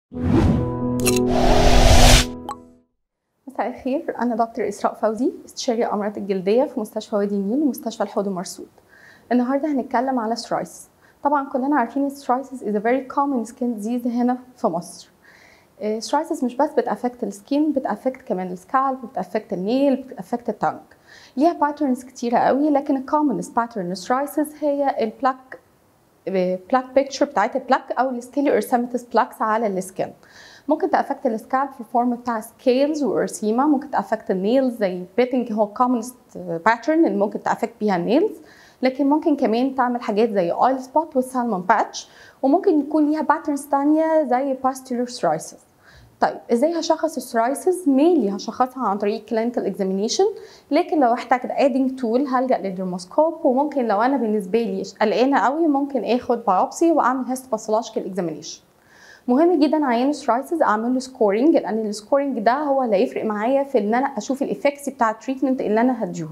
مساء الخير أنا دكتور إسراء فوزي استشاري أمراض الجلدية في مستشفى وادي النيل ومستشفى الحوض ومرصود النهاردة هنتكلم على سترايس طبعا كلنا عارفين السترايسس is a very common skin disease هنا في مصر سترايسس مش بس بتأفكت السكين بتأفكت كمان السكالب بتأفكت النيل بتأفكت التانج ليها باترنز كتيرة قوي لكن الكومنست باترن سترايسس هي البلاك بلاك بيكتشر بتاعت البلاك او السكيلي ارسامتس بلاكس على السكين ممكن تأفكت السكالب في الفورم بتاع سكيلز وارسيما ممكن تأفكت النيلز زي بيتنج هو كومنست باترن اللي ممكن تأفكت بيها النيلز لكن ممكن كمان تعمل حاجات زي اويل سبوت والسالمون باتش وممكن يكون ليها باترنز تانية زي باستيلر سترايسس طيب ازاي هشخص السرايسز ميلي هشخصها عن طريق كلينيكال اكزامينيشن لكن لو احتاجت ادنج تول هلجا للدرموسكوب وممكن لو انا بالنسبه لي قلقانه قوي ممكن اخد بايوبسي واعمل هيستوباثولوجيكال اكزامينيشن مهم جدا عيان السرايسز اعمل له سكورنج لان السكورنج ده هو اللي هيفرق معايا في ان انا اشوف الايفكتس بتاع التريتمنت اللي انا هديهوله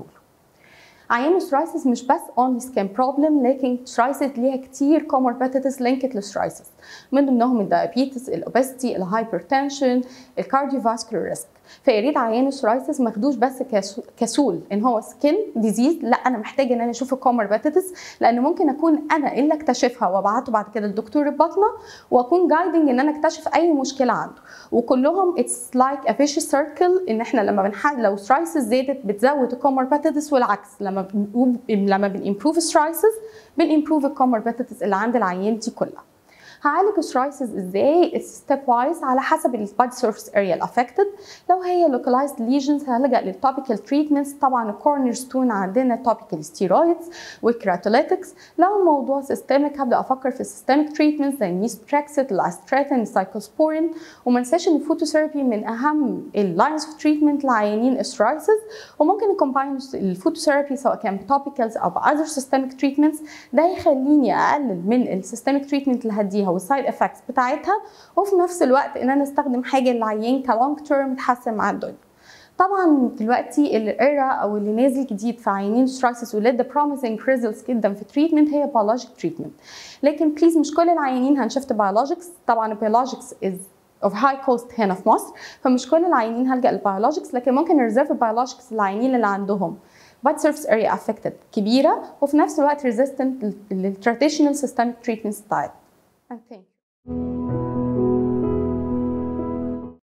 عيان السرايسس مش بس اونلي سكين بروبلم لكن السرايسس ليها كتير كوموربيتيز لينكد للسرايسس من ضمنهم الدايابيتس الاوبستي الهايبرتنشن الكارديوفاسكولار ريسك فيا ريت عيان السرايسس ما اخدوش بس كسول ان هو سكين ديزيز لا انا محتاجه ان انا اشوف الكوموربيتيز لان ممكن اكون انا اللي اكتشفها وابعته بعد كده لدكتور الباطنه واكون جايدنج ان انا اكتشف اي مشكله عنده وكلهم اتس لايك ا فيش سيركل ان احنا لما بنحل لو سرايسس زادت بتزود الكوموربيتيز والعكس لما بنقوم لما بنimprove سرايسس بنimprove الكوموربيتيز اللي عند العيان دي كلها هعالج السرايسز ازاي ستيب وايز على حسب البادي سيرفيس اريا الافكتد لو هي لوكالايزد ليجنز هلجا للتوبيكال تريتمنتس طبعا الكورنر ستون عندنا توبيكال ستيرويدز والكراتوليتكس لو الموضوع سيستميك هبدا افكر في السيستميك تريتمنتس زي الميستريكسيت الاستراتين السايكلوسبورين وما ننساش ان الفوتوثيرابي من اهم اللاينز اوف تريتمنت لعيانين السرايسز وممكن نكومباين الفوتوثيرابي سواء كان توبيكالز او باذر سيستميك تريتمنتس ده يخليني اقلل من السيستميك تريتمنت اللي هديها والسايد افكتس بتاعتها وفي نفس الوقت ان انا استخدم حاجه للعيان كلونج تيرم تحسن مع الدنيا طبعا دلوقتي الايرا او اللي نازل جديد في عيانين سترايسس ولاد بروميسنج ريزلتس جدا في تريتمنت هي بيولوجيك تريتمنت لكن بليز مش كل العيانين هنشفت بيولوجيكس طبعا البيولوجيكس از اوف هاي كوست هنا في مصر فمش كل العيانين هلجا للبيولوجيكس لكن ممكن نريزيرف البيولوجيكس للعيانين اللي عندهم body surface area affected كبيره وفي نفس الوقت resistant للتراديشنال systemic treatment style. And thank you.